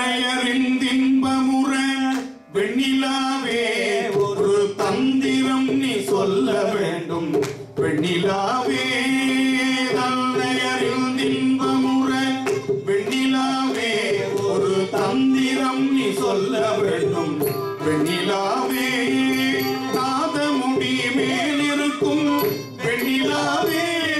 தன்னையறிந்தின்பமுற வெண்ணிலாவே ஒரு தந்திரம் நீ சொல்ல வேண்டும் வெண்ணிலாவே தன்னையறிந்தின்பமுற வெண்ணிலாவே ஒரு தந்திரம் நீ சொல்ல வேண்டும் வெண்ணிலாவே நாதமுடி மேலிருக்கும் வெண்ணிலாவே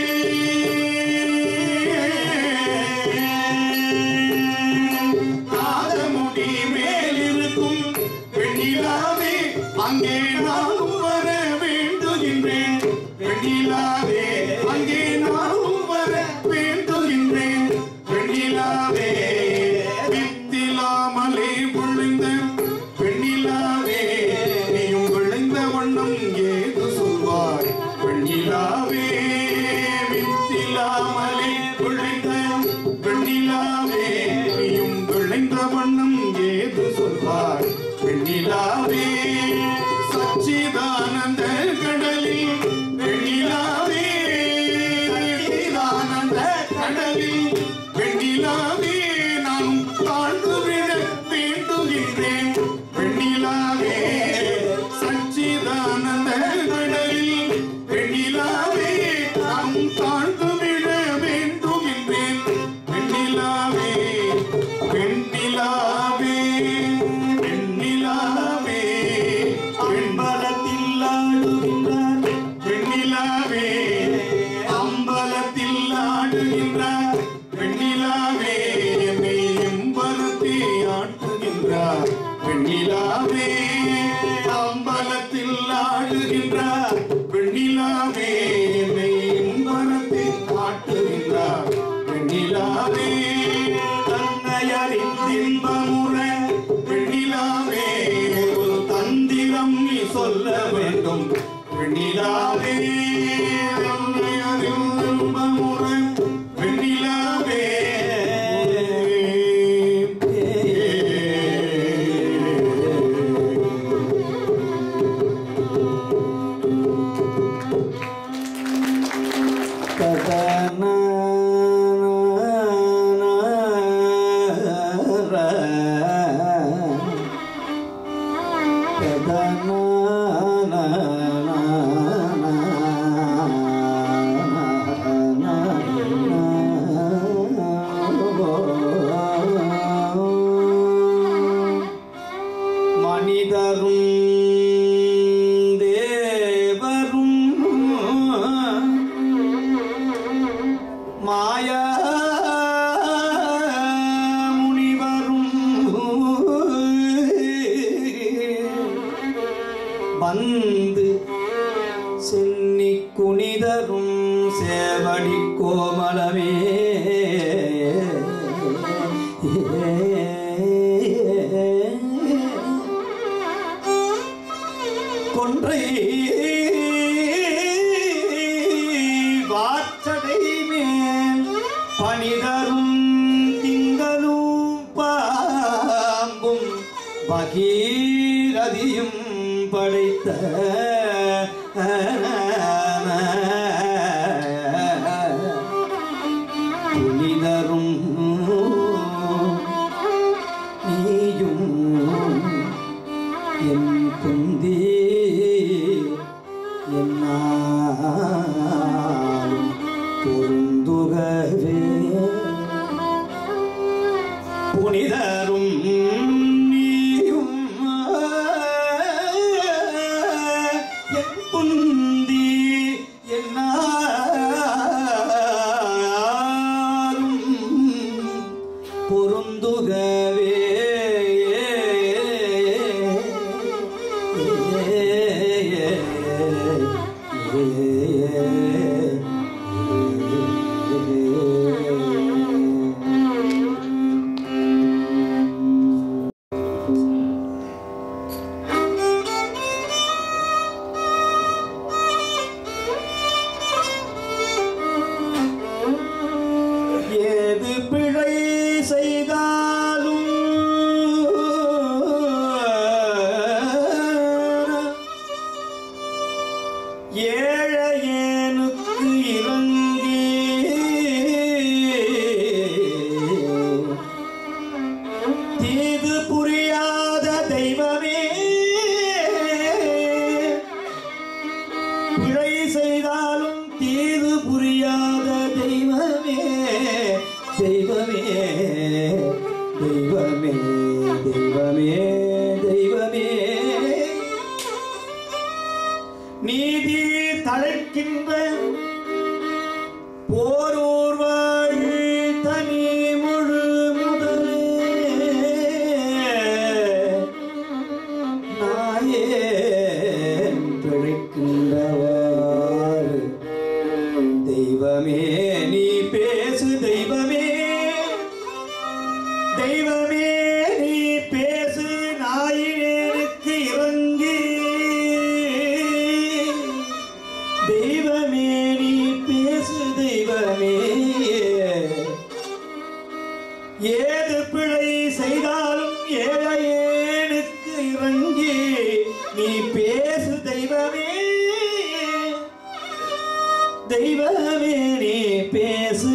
நாதமுடி மேலிருக்கும் வெண்ணிலாவே அங்கே நானும் வர வேண்டுகின்றேன் வெண்ணிலாவே அங்கே நானும் வர வேண்டுகின்றேன் வெண்ணிலாவே வித்திலாமலே விழுந்த வெண்ணிலாவே நீயும் விழுந்த வண்ணம் ஏது சொல்வாய் வெண்ணிலாவே வித்திலாமலே விழுந்த வெண்ணிலாவே நீயும் விளைந்த வண்ணம் ஏது சொல்வாய் வெண்ணிலாவே சச்சிதானந்த கடலில் வெண்ணிலாவே சச்சிதானந்த கடலில் வெண்ணிலாவே நான் தாழ்ந்து விட வேண்டுகின்றேன் வெண்ணிலாவே சச்சிதானந்த கடலில் வெண்ணிலாவே நான் தாழ்ந்து விட வேண்டுகின்றேன் வெண்ணிலாவே வெண்ணிலாவே வெண்ணிலாவே அம்பலத்தில் ஆடுகின்றார் வெண்ணிலாவே அம்பலத்தில் ஆடுகின்றார் வெண்ணிலாவே என்னை எம்பலத்தை ஆட்டுகின்றார் வெண்ணிலாவே அம்பலத்தில் ஆடுகின்றார் வெண்ணிலாவே என்னை எம்பலத்தை ஆட்டுகின்றார் வெண்ணிலாவே தன்னையறிந்தின்பமுற வெண்ணிலாவே ஒரு தந்திரம் நீ சொல்ல வேண்டும் வெண்ணிலாவே தன்னையறிந்தின்பமுற வெண்ணிலாவே மனிதரும் தேவரும் மாயா முனிவரும் வந்து சென்னி குனிதரும் சேவடி கோமலமே கொன்றை வாச்சடை மேல் பனிதரும் திங்களும் பாம்பும் பகீரதியும் படைத்த புனிதரும் நீயும் என் குந்தி என்னாலும் பொருந்துகவே புனிதரும் நீயும் என் குந்தி என்னாலும் பொருந்துகவே ஏது பிழை செய்தாலும் தீது புரியாத தெய்வமே பிழை செய்தாலும் தீது புரியாத தெய்வமே தெய்வமே தெய்வமே தெய்வமே தெய்வமே நீதி தழைக்கின்ற போரூர் வாழ் தனி முழு முதலே நாயேன் பிழைக்கின்றவாறு தெய்வமே நீ பேசு தெய்வமே தெய்வமே நீ பேசு நாயினேனுக்கு இறங்கி தெய்வமே நீ பேசு தெய்வமே ஏது பிழை செய்தாலும் ஏழையேனுக்கு இறங்கி நீ பேசு தெய்வமே தெய்வமே நீ பேசு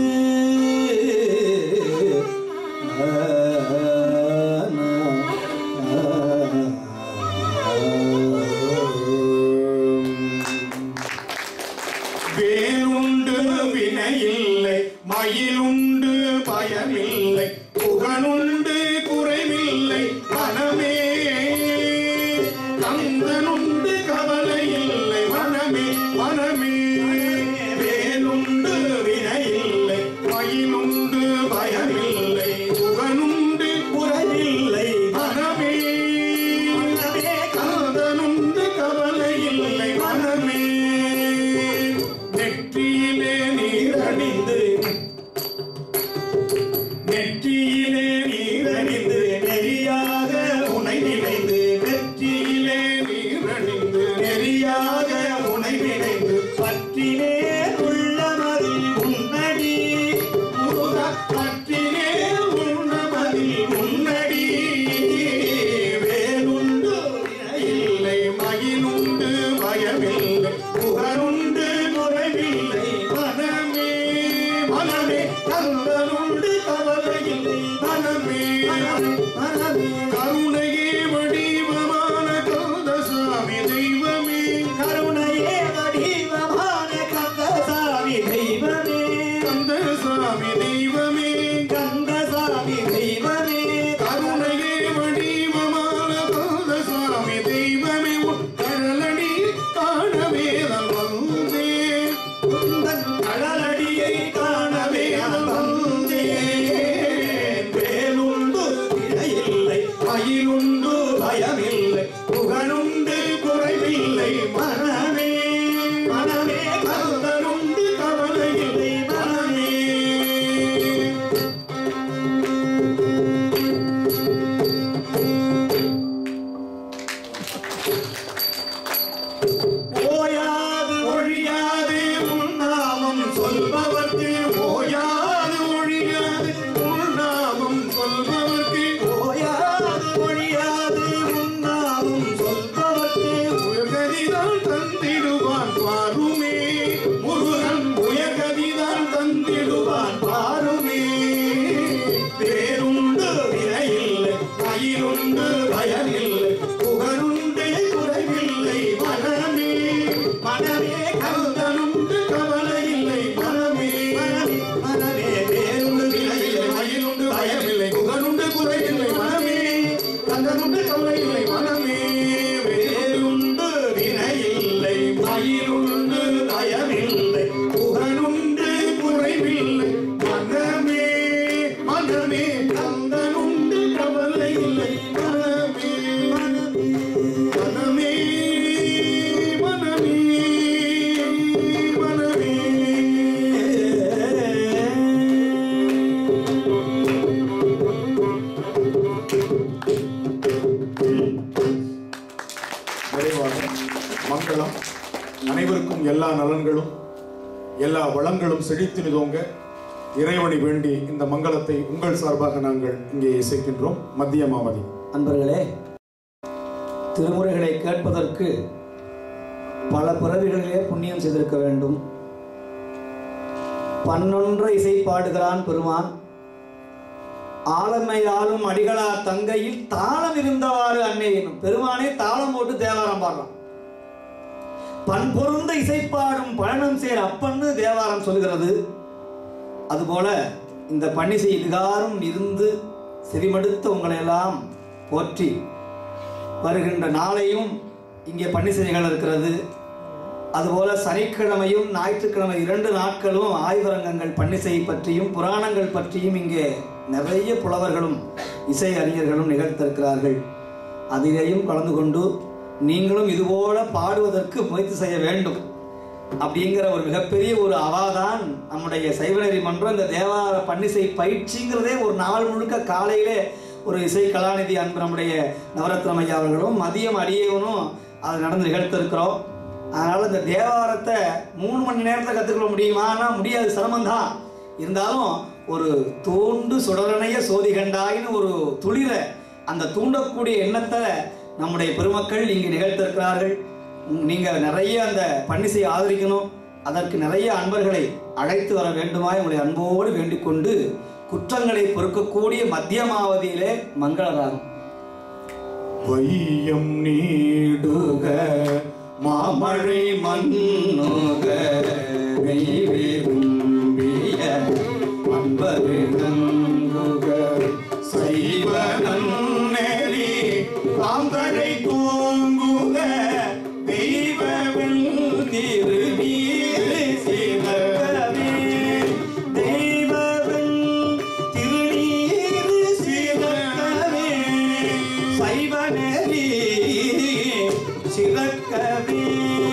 வேலுண்டு வினையில்லை மயிலுண்டு பயமில்லை புகனுண்டு குறைவில்லை மனமே கந்தனுண்டு கவலை இல்லை மனமே மனமே வேலுண்டு வினையில்லை மயிலுண்டு பயமில்லை புகனுண்டு குறைவில்லை மனமே மனமே காதலுண்டு கவலை இல்லை மனமே நெற்றியிலே நீரணிந்து நெற்றியிலே நீரணிந்து நெறியாக உனை நினைந்து நெற்றியிலே நீரணிந்து நெறியாக உனை நினைந்து பற்றினே உள்ளமதில் உன்னடி முருகா பற்றினே உண்ணமதில் உன்னடி வேலுண்டு இல்லை மயிலுண்டு பயமில்லை புகருண்டு குறைவில்லை மனமே மனமே கந்தனுண்டு கவலையில்லை மனமே மனமே கருணையே வடிவமான கந்தசாமி தெய்வமே கருணையே வடிவமான கந்தசாமி தெய்வமே கந்தசாமி தெய்வமே கந்தசாமி தெய்வமே கருணையே வடிவமான கந்தசாமி தெய்வமே உன் கழலடி காணவே நான் வந்தேன் உந்தன் கடலடியை காணவே நான் வந்தேன் வேலுண்டு இடையில்லை மயிலுண்டு பயமில்லை புகழுண்டு குறைவில்லை மனமே மனமே கந்தனுண்டு கவலையில்லை மனமே ஓயாது ஒழியாது உன் நாமம் சொல்பவர்க்கு ஓயாது ஒழியாது உன் நாமம் சொல்பவர்க்கு ஓயாது ஒழியாது உன்னாவும் சொல்பவர்க்கு உயர்கதிதான் தந்திடுவான் பாருமே முருகன் உயர்கதிதான் தந்திடுவான் பாருமே பேருண்டு வினையில்லை மயிலுண்டு பயமில்லை புகழுண்டு குறைவில்லை மனமே மனமே கந்தனுண்டு கவலை இல்லை மனமே மனமே மனமே வேறுண்டு வினையில்லை மயிலுண்டு பயமில்லை புகழுண்டு குறைவில்லை மனமே கந்தனுண்டு கவலை இல்லை மனமே வேலுண்டு வினையில்லை மயிலுண்டு பயமில்லை புகழுண்டு குறைவில்லை மனமே மனமே கந்தனுண்டு கவலை இல்லை மனமே மனமே மனமே மனமே நிறைவாக மங்களம் அனைவருக்கும் எல்லா நலன்களும் எல்லா வளங்களும் செழித்து நிதோங்க இறைவனை வேண்டி இந்த மங்களத்தை உங்கள் சார்பாக நாங்கள் இங்கே இசைக்கின்றோம் மத்திய மாவதி அன்பர்களே திருமுறைகளை கேட்பதற்கு பல பிறவிகளிலே புண்ணியம் செய்திருக்க வேண்டும் பன்னொன்று இசை பாடுகிறான் பெருமான் ஆலமையாலும் அடிகளா தங்கையில் தாளம் இருந்தவாறு அன்னை என்னும் பெருமானே தாளம் போட்டு தேவாரம் பாடுறான் பண் பொருந்த இசைப்பாடும் பழனம் சேர் அப்பன்னு தேவாரம் சொல்கிறது அதுபோல இந்த பன்னிசை இதுகாரும் இருந்து செவிமடுத்த உங்களை எல்லாம் போற்றி வருகின்ற நாளையும் இங்கே பன்னிசை நிகழ இருக்கிறது அதுபோல சனிக்கிழமையும் ஞாயிற்றுக்கிழமை இரண்டு நாட்களும் ஆய்வரங்கங்கள் பன்னிசை பற்றியும் புராணங்கள் பற்றியும் இங்கே நிறைய புலவர்களும் இசை அறிஞர்களும் நிகழ்த்திருக்கிறார்கள் அதிலேயும் கலந்து கொண்டு நீங்களும் இதுபோல பாடுவதற்கு முயற்சி செய்ய வேண்டும் அப்படிங்கிற ஒரு மிகப்பெரிய ஒரு அவாதான் நம்முடைய சைவநெறி மன்றம் இந்த தேவார பன்னிசை பயிற்சிங்கிறதே ஒரு நாள் முழுக்க காலையிலே ஒரு இசை கலாநிதி அன்பு நம்முடைய நவரத்னம் ஐயா அவர்களும் மதியம் அடியவனும் அதை நடந்து நிகழ்த்திருக்கிறோம் அதனால இந்த தேவாரத்தை மூணு மணி நேரத்தில் கற்றுக்கொள்ள முடியுமானா முடியாது சிரமம்தான் இருந்தாலும் ஒரு தூண்டு சுடரணைய சோதி கண்டாயின்னு ஒரு துளிர அந்த தூண்டக்கூடிய எண்ணத்தை நம்முடைய பெருமக்கள் இங்கு நிகழ்த்திருக்கிறார்கள் உம், நீங்க நிறைய அந்த பன்னிசை ஆதரிக்கணும் அதற்கு நிறைய அன்பர்களை அழைத்து வர வேண்டுமாய் உங்களை அன்போடு வேண்டிக் கொண்டு குற்றங்களை பொறுக்கக்கூடிய மத்தியமாவதியிலே மங்களராகும் வையம் நீடுக மாமழை மண்ணுக விரும்பிய அன்பரு மண்ணுக சைவ நன்னெறி தாந்தரை தூங்குக தெய்வவில் திருநீரு சிவகவே தெய்வவன் திருநீரு சிவகவே சைவநெறி சிறக்கவே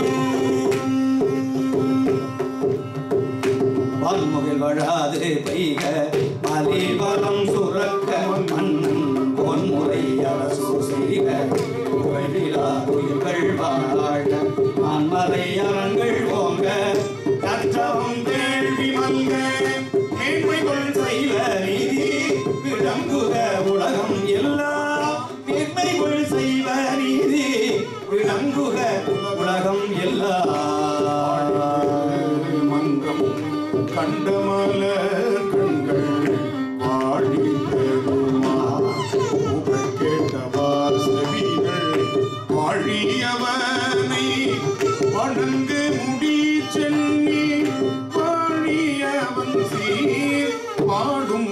பன்முகில் வழாது பெய்க மலிவலம் சுரக்க மன்னன் பொன்முறை அரசு செய்க உயிலா உயிர்கள் வாழ மன்மலை அரங்கள் ஓங்க கற்றவும் கேள்வி மல்க மேன்மைகள் செய்வ நீதி விளங்குக உலகம் எல்லாம் மேன்மைகள் செய்வ நீதி விளங்குக உலகம் எல்லாம் மன்றம் கண்டமலர் கண்கள் ஆடி பெருமா புகழ் கேட்டவார் செவிகள் வாழியவனை வணங்கு முடி சென்னி வாழியவன் சீர் பாடும்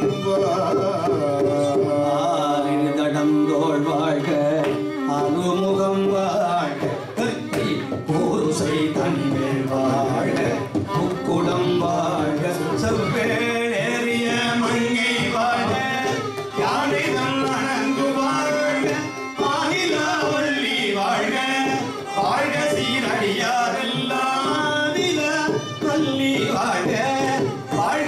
ஆரிதடந்தோள் வாழ்க அருமுகம் வாழ்க கத்தி போருசை தன்மேல் வாழ்க முக்குடம் வாழ்க செவ்வேளேறிய மங்கை வாழ்க யானை தன் அணங்கு வாழ்க மாநிலவள்ளி வாழ்க வாழ்க சீரடியாரெல்லாம் நில பள்ளி வாழ்க வாழ்க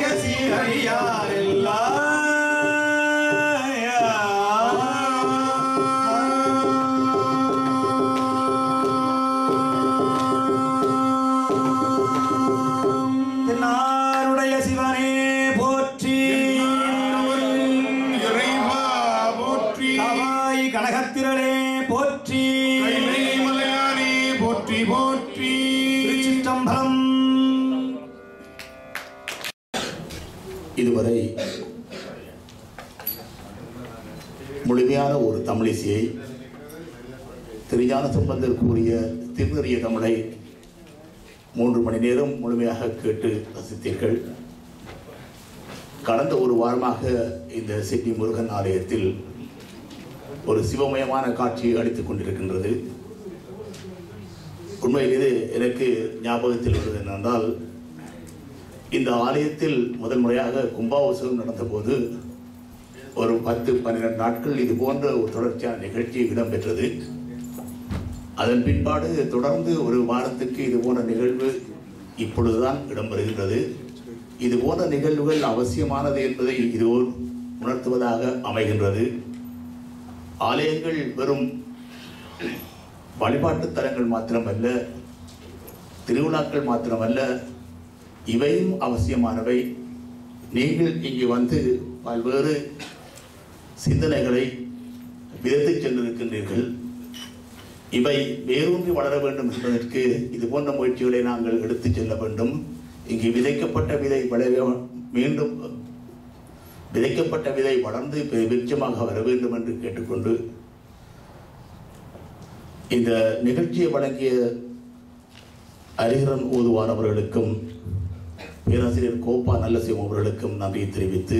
தென்னாருடைய சிவனே போற்றி இறைவா போற்றி கவாய் கனகத்திரளே போற்றி கைலை மலையானே போற்றி போற்றி திருச்சிற்றம்பலம் இதுவரை முழுமையான ஒரு தமிழிசையை திருஞான சம்பந்தர் கூறிய திருநெறிய தமிழை மூன்று மணி நேரம் முழுமையாக கேட்டு ரசித்தீர்கள் கடந்த ஒரு வாரமாக இந்த சிட்டி முருகன் ஆலயத்தில் ஒரு சிவமயமான காட்சி அளித்துக் கொண்டிருக்கின்றது உண்மையில் இது எனக்கு ஞாபகத்தில் வருவது என்னென்றால் இந்த ஆலயத்தில் முதல் முறையாக கும்பாபிஷேகம் நடந்தபோது ஒரு பத்து பன்னிரண்டு நாட்கள் இது போன்ற ஒரு தொடர்ச்சியான நிகழ்ச்சி இடம்பெற்றது அதன் பின்பாடு தொடர்ந்து ஒரு வாரத்துக்கு இது போன்ற நிகழ்வு இப்பொழுதுதான் இடம்பெறுகின்றது இது போன்ற நிகழ்வுகள் அவசியமானது என்பதை இது ஒரு உணர்த்துவதாக அமைகின்றது ஆலயங்கள் வெறும் வழிபாட்டுத் தலங்கள் மாத்திரமல்ல திருவிழாக்கள் மாத்திரமல்ல இவையும் அவசியமானவை நீங்கள் இங்கு வந்து பல்வேறு சிந்தனைகளை விதைத்துச் சென்றிருக்கின்றீர்கள் இவை வேரூன்றி வளர வேண்டும் என்பதற்கு இது போன்ற முயற்சிகளை நாங்கள் எடுத்துச் செல்ல வேண்டும் இங்கு விதைக்கப்பட்ட விதை விளைய மீண்டும் விதைக்கப்பட்ட விதை வளர்ந்து பெ- விருட்சமாக வர வேண்டும் என்று கேட்டுக்கொண்டு இந்த நிகழ்ச்சியை வழங்கிய அரிகரன் ஓதுவார் அவர்களுக்கும் பேராசிரியர் கோப்பா நல்லசிவம் அவர்களுக்கும் நன்றியை தெரிவித்து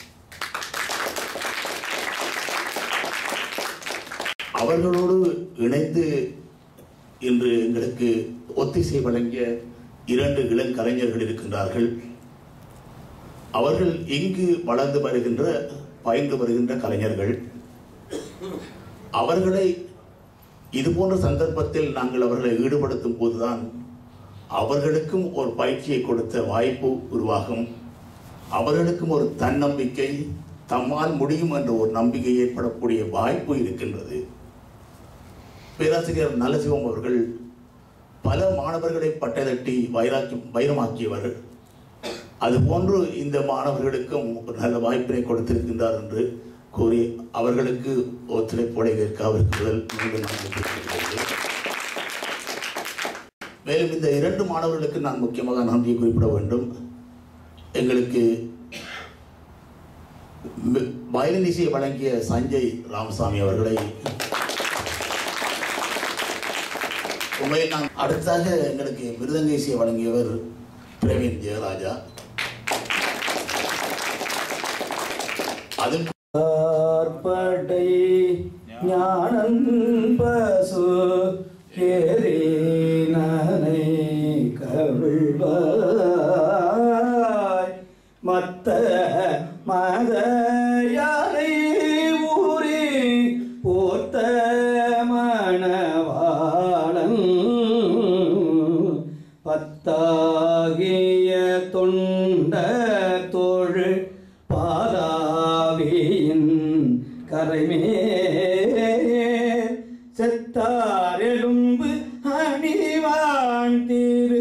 அவர்களோடு இணைந்து இன்று எங்களுக்கு ஒத்திசை வழங்கிய இரண்டு இளங்கலைஞர்கள் இருக்கின்றார்கள் அவர்கள் இங்கு வளர்ந்து வருகின்ற பயின்று வருகின்ற கலைஞர்கள் அவர்களை இது போன்ற சந்தர்ப்பத்தில் நாங்கள் அவர்களை ஈடுபடுத்தும் போதுதான் அவர்களுக்கும் ஒரு பயிற்சியை கொடுத்த வாய்ப்பு உருவாகும் அவர்களுக்கும் ஒரு தன்னம்பிக்கை தம்மால் முடியும் என்ற ஒரு நம்பிக்கை ஏற்படக்கூடிய வாய்ப்பு இருக்கின்றது பேராசிரியர் நலசிவம் அவர்கள் பல மாணவர்களை பட்டதட்டி வைராக்கி வைரமாக்கியவர் அதுபோன்று இந்த மாணவர்களுக்கும் ஒரு நல்ல வாய்ப்பினை கொடுத்திருக்கின்றார் என்று கூறி அவர்களுக்கு ஒத்துழைப்போட கேட்க அவருக்கு முதல் மீண்டும் நன்றி தெரிவித்துக் மேலும் இந்த இரண்டு மாணவர்களுக்கு நான் முக்கியமாக நன்றியை குறிப்பிட வேண்டும் எங்களுக்கு மி- வயலின் இசையை வழங்கிய சஞ்சய் ராமசாமி அவர்களை உண்மையில் நான் அடுத்ததாக எங்களுக்கு மிருதங்க இசையை வழங்கியவர் பிரவீன் ஜெயராஜா அதில் பார்ப்படை ஞானன் பசு ஏறினனை கவிழ்வாய் மத்த மத யாரை ஊரி போத்த மணவாளன் பத்தாகிய தொண்ட தோழு பாதாவியின் கரைமே செத்தார் எலும்பு அணிவான் திரு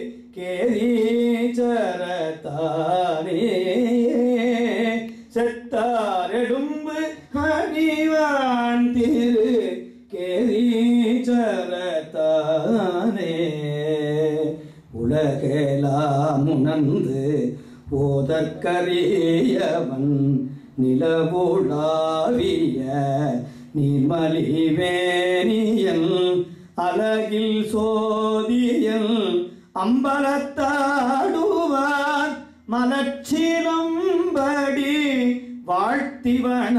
கேரீச்சரத்தானே செத்தார் எலும்பு அணிவான் திரு கேரீச்சரத்தானே உலகெலாம் உணர்ந்து போதற்கரியவன் நிலவுளாவிய நீர்மலிவேணியன் அழகில் சோதியன் அம்பலத்தாடுவான் மலச்சிலம்படி வாழ்த்தி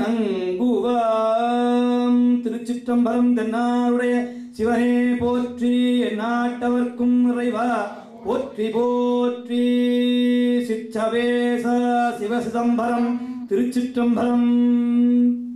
வணங்குவாம் திருச்சிற்றம்பலம் தென்னாருடைய சிவனே போற்றி எந்நாட்டவர்க்கும் இறைவா போற்றி போற்றி சிற்றவேச சிவசிதம்பரம் திருச்சிற்றம்பலம்